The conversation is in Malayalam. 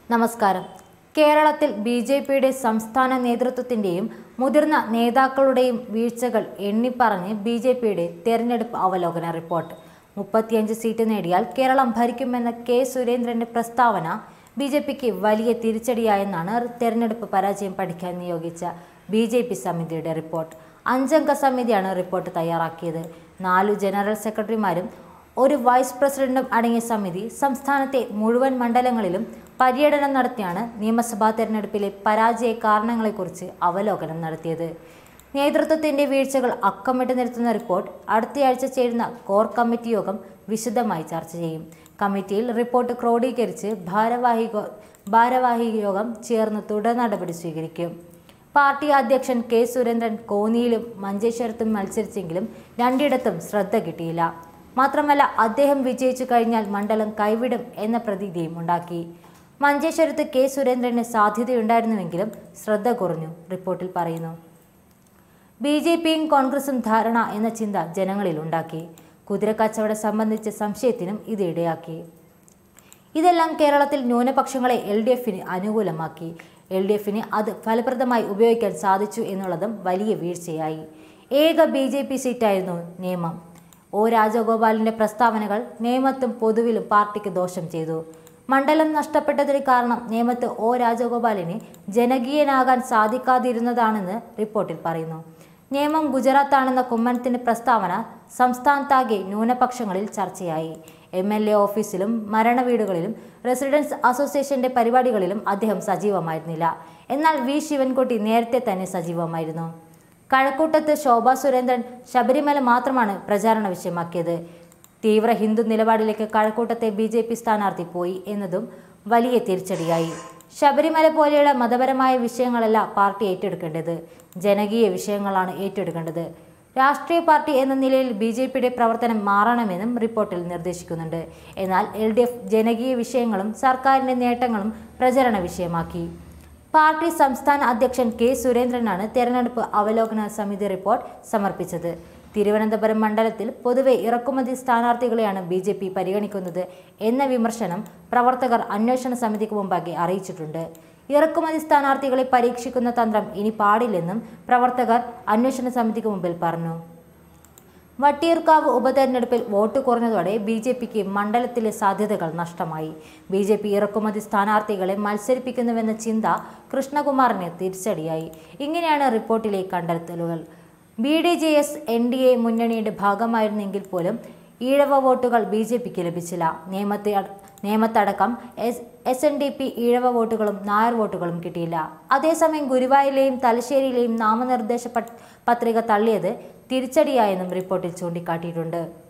നമസ്കാരം കേരളത്തിൽ ബി ജെ പിയുടെ സംസ്ഥാന നേതൃത്വത്തിന്റെയും മുതിർന്ന നേതാക്കളുടെയും വീഴ്ചകൾ എണ്ണിപ്പറഞ്ഞ് ബി ജെ പിയുടെ തെരഞ്ഞെടുപ്പ് അവലോകന റിപ്പോർട്ട് മുപ്പത്തിയഞ്ച് സീറ്റ് നേടിയാൽ കേരളം ഭരിക്കുമെന്ന കെ സുരേന്ദ്രന്റെ പ്രസ്താവന ബി ജെ പിക്ക് വലിയ തിരിച്ചടിയായെന്നാണ് തെരഞ്ഞെടുപ്പ് പരാജയം പഠിക്കാൻ നിയോഗിച്ച ബി ജെ പി സമിതിയുടെ റിപ്പോർട്ട് അഞ്ചംഗ സമിതിയാണ് റിപ്പോർട്ട് തയ്യാറാക്കിയത് നാലു ജനറൽ സെക്രട്ടറിമാരും ഒരു വൈസ് പ്രസിഡന്റും അടങ്ങിയ സമിതി സംസ്ഥാനത്തെ മുഴുവൻ മണ്ഡലങ്ങളിലും പര്യടനം നടത്തിയാണ് നിയമസഭാ തെരഞ്ഞെടുപ്പിലെ പരാജയ കാരണങ്ങളെക്കുറിച്ച് അവലോകനം നടത്തിയത് നേതൃത്വത്തിന്റെ വീഴ്ചകൾ അക്കമിട്ട് നിരത്തുന്ന റിപ്പോർട്ട് അടുത്തയാഴ്ച ചേരുന്ന കോർ കമ്മിറ്റി യോഗം വിശദമായി ചർച്ച ചെയ്യും കമ്മിറ്റിയിൽ റിപ്പോർട്ട് ക്രോഡീകരിച്ച് ഭാരവാഹി ഗോ- ഭാരവാഹി യോഗം ചേർന്ന് തുടർ നടപടി സ്വീകരിക്കും പാർട്ടി അധ്യക്ഷൻ കെ സുരേന്ദ്രൻ കോന്നിയിലും മഞ്ചേശ്വരത്തും മത്സരിച്ചെങ്കിലും രണ്ടിടത്തും ശ്രദ്ധ കിട്ടിയില്ല മാത്രമല്ല അദ്ദേഹം വിജയിച്ചു കഴിഞ്ഞാൽ മണ്ഡലം കൈവിടും എന്ന പ്രതീതിയും ഉണ്ടാക്കി മഞ്ചേശ്വരത്ത് കെ സുരേന്ദ്രന് സാധ്യതയുണ്ടായിരുന്നുവെങ്കിലും ശ്രദ്ധ കുറഞ്ഞു റിപ്പോർട്ടിൽ പറയുന്നു ബി ജെ പിയും കോൺഗ്രസും ധാരണ എന്ന ചിന്ത ജനങ്ങളിൽ ഉണ്ടാക്കി കുതിരക്കച്ചവടം സംബന്ധിച്ച സംശയത്തിനും ഇത് ഇടയാക്കി ഇതെല്ലാം കേരളത്തിൽ ന്യൂനപക്ഷങ്ങളെ എൽ ഡി എഫിന് അനുകൂലമാക്കി എൽ ഡി എഫിന് അത് ഫലപ്രദമായി ഉപയോഗിക്കാൻ സാധിച്ചു എന്നുള്ളതും വലിയ വീഴ്ചയായി ഏക ബി ജെ പി സീറ്റായിരുന്നു നിയമം ഒ രാജഗോപാലിന്റെ പ്രസ്താവനകൾ നിയമത്തും പൊതുവിലും പാർട്ടിക്ക് ദോഷം ചെയ്തു മണ്ഡലം നഷ്ടപ്പെട്ടതിന് കാരണം നിയമത്ത് ഒ രാജഗോപാലിന് ജനകീയനാകാൻ സാധിക്കാതിരുന്നതാണെന്ന് റിപ്പോർട്ടിൽ പറയുന്നു നിയമം ഗുജറാത്താണെന്ന കുമ്മനത്തിന്റെ പ്രസ്താവന സംസ്ഥാനത്താകെ ന്യൂനപക്ഷങ്ങളിൽ ചർച്ചയായി എം എൽ എ ഓഫീസിലും മരണവീടുകളിലും റെസിഡൻസ് അസോസിയേഷന്റെ പരിപാടികളിലും അദ്ദേഹം സജീവമായിരുന്നില്ല എന്നാൽ വി ശിവൻകുട്ടി നേരത്തെ തന്നെ സജീവമായിരുന്നു കഴക്കൂട്ടത്ത് ശോഭാ സുരേന്ദ്രൻ ശബരിമല മാത്രമാണ് പ്രചാരണ വിഷയമാക്കിയത് തീവ്ര ഹിന്ദു നിലപാടിലേക്ക് കഴക്കൂട്ടത്തെ ബി ജെ പി സ്ഥാനാർത്ഥി പോയി എന്നതും വലിയ തിരിച്ചടിയായി ശബരിമല പോലെയുള്ള മതപരമായ വിഷയങ്ങളല്ല പാർട്ടി ഏറ്റെടുക്കേണ്ടത് ജനകീയ വിഷയങ്ങളാണ് ഏറ്റെടുക്കേണ്ടത് രാഷ്ട്രീയ പാർട്ടി എന്ന നിലയിൽ ബി ജെ പിയുടെ പ്രവർത്തനം മാറണമെന്നും റിപ്പോർട്ടിൽ നിർദ്ദേശിക്കുന്നുണ്ട് എന്നാൽ എൽ ഡി എഫ് ജനകീയ വിഷയങ്ങളും സർക്കാരിന്റെ നേട്ടങ്ങളും പ്രചരണ വിഷയമാക്കി പാർട്ടി സംസ്ഥാന അധ്യക്ഷൻ കെ സുരേന്ദ്രനാണ് തെരഞ്ഞെടുപ്പ് അവലോകന സമിതി റിപ്പോർട്ട് സമർപ്പിച്ചത് തിരുവനന്തപുരം മണ്ഡലത്തിൽ പൊതുവെ ഇറക്കുമതി സ്ഥാനാർത്ഥികളെയാണ് ബി ജെ പി പരിഗണിക്കുന്നത് എന്ന വിമർശനം പ്രവർത്തകർ അന്വേഷണ സമിതിക്ക് മുമ്പാകെ അറിയിച്ചിട്ടുണ്ട് ഇറക്കുമതി സ്ഥാനാർത്ഥികളെ പരീക്ഷിക്കുന്ന തന്ത്രം ഇനി പാടില്ലെന്നും പ്രവർത്തകർ അന്വേഷണ സമിതിക്ക് മുമ്പിൽ പറഞ്ഞു വട്ടിയൂർക്കാവ് ഉപതെരഞ്ഞെടുപ്പിൽ വോട്ട് കുറഞ്ഞതോടെ ബി ജെ പിക്ക് മണ്ഡലത്തിലെ സാധ്യതകൾ നഷ്ടമായി ബി ജെ പി ഇറക്കുമതി സ്ഥാനാർത്ഥികളെ മത്സരിപ്പിക്കുന്നുവെന്ന ചിന്ത കൃഷ്ണകുമാറിന് തിരിച്ചടിയായി ഇങ്ങനെയാണ് റിപ്പോർട്ടിലെ കണ്ടെത്തലുകൾ B D J S N D A മുന്നണിയുടെ ഭാഗമായിരുന്നെങ്കിൽ പോലും ഈഴവ വോട്ടുകൾ ബി ജെ പിക്ക് ലഭിച്ചില്ല നിയമത്തെ നിയമത്തടക്കം S S N D P Ezhava വോട്ടുകളും നായർ വോട്ടുകളും കിട്ടിയില്ല അതേസമയം ഗുരുവായൂരിലെയും തലശ്ശേരിയിലെയും നാമനിർദ്ദേശ പട്ട്- പത്രിക തള്ളിയത് തിരിച്ചടിയായെന്നും റിപ്പോർട്ടിൽ ചൂണ്ടിക്കാട്ടിയിട്ടുണ്ട്